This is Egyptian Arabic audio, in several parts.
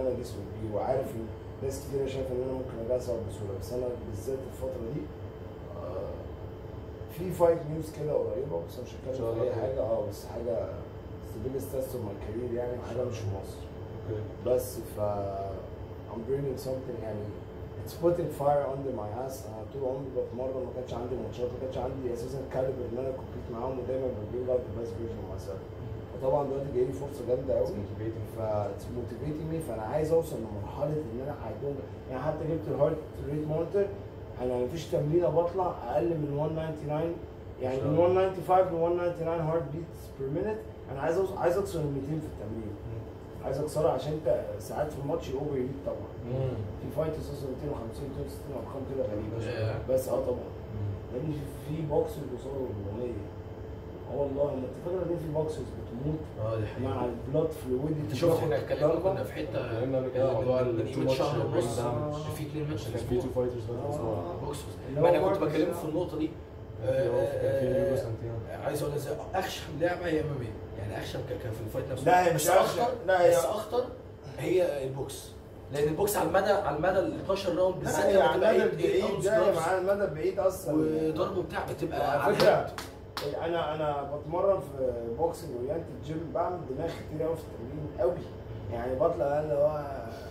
انا جسمي كبير وعارف ان ناس كتير شايفه ان انا ممكن اجازف بسهوله بس انا بالذات الفتره دي آه، في فايت نيوز كده قريبه بس أنا مش إن شاء هتكلم في الله اي خير. حاجه اه بس حاجه ذا بيجست تيست اوف ماي كارير يعني حاجه مش في مصر اوكي بس ف I'm bringing something يعني it's putting fire under my ass انا طول عمري بتمرن ما كانش عندي ماتشات ما كانش عندي اساسا كاليبر ان انا كومبيت معاهم ودايما ببرينج اوت ذا بيست فيرجن اوف ماي سيلف فطبعا دلوقتي جاي لي فرصه جامده قوي motivating. ف it's motivating me فانا عايز اوصل لمرحله ان انا I don't يعني حتى جبت الهارت ريت مونيتور انا مفيش تمرينه بطلع اقل من 199 يعني ما شاء من الله. 195 ل 199 هارت بيتس بير مينيت انا عايز أوصل عايز اكسر ال 200 في التمرين عايز اكسرها عشان انت ساعات في الماتش اوفر هيت طبعا في فايت اساسا 250 260 ارقام كده غريبه ياه. بس اه طبعا يعني في بوكسرز بيوصلوا ل 400 اه والله انت فاكر ان في بوكسرز بتموت اه دي مع حقيقة البلاد فلويدتي انت شفت احنا اتكلمنا كنا في حته اتكلمنا قبل كده موضوع من ال too قيمه much شهر brain ونص damage. في اثنين ماتش عشان في كان في الاسبوع تو فايترز آه. بوكسوس اللي ما هو انا كنت ماركوس بكلمه ده. في النقطه دي في ليجو آه، سانتياغو. عايز اقول لك زي اخشم لعبه هي ام ام يعني اخشم ك- كان في الفايت نفسه لا، هي بس مش أخشم. اخطر لا، هي- بس اخطر هي البوكس لان البوكس على المدى على المدى ال 12 راوند بالذات لا لما يعني تبقى المدى 8 البعيد 8 ده اوunce مع المدى البعيد اصلا وضربه بتاع بتبقى على على فكره الهند. انا انا بتمرن في بوكسنج اورينت الجيم بعمل دماغ كتير قوي في التمرين قوي يعني بطلع اللي هو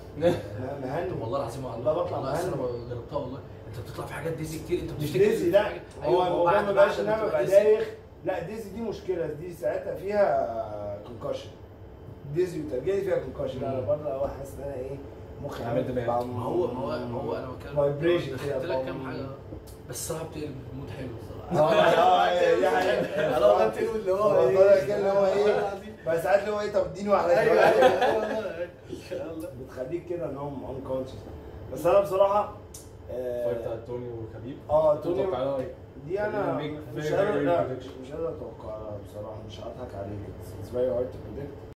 مهني طب والله العظيم والله بطلع والله أصل انا مهني جربتها والله انت بتطلع في حاجات ديزي كتير انت مش بتفتكر ديزي في لا حاجة. هو أيوة، الموضوع بعد- ما بقاش بعد ان ما انا تبقى ببقى ديزي. دايخ لا ديزي دي مشكله دي ساعتها فيها كونكشن ديزي وترجيلي فيها كونكشن انا بطلع هو حاسس ان انا ايه مخي عامل دماغ. ما هو ما هو ما هو انا بتكلم Vibration كده، خدت لك كام بوم. حاجه بس الصراحه بتقلب المود حلو اه الصراحه اه دي حقيقة. انا والله بتقلب اللي هو هو ايه طالع كده اللي هو ايه بس ساعات اللي هو ايه طب اديني واحده ايوه كمان. ايوه ان شاء الله بتخليك كده نوم انكونشس بس انا بصراحه الفايت آه، بتاع توني وخبيب اه توني تتوقع ايه؟ دي انا Make مش very, قادر very لا prediction. مش قادر اتوقعها بصراحه مش هضحك عليك it's very hard to predict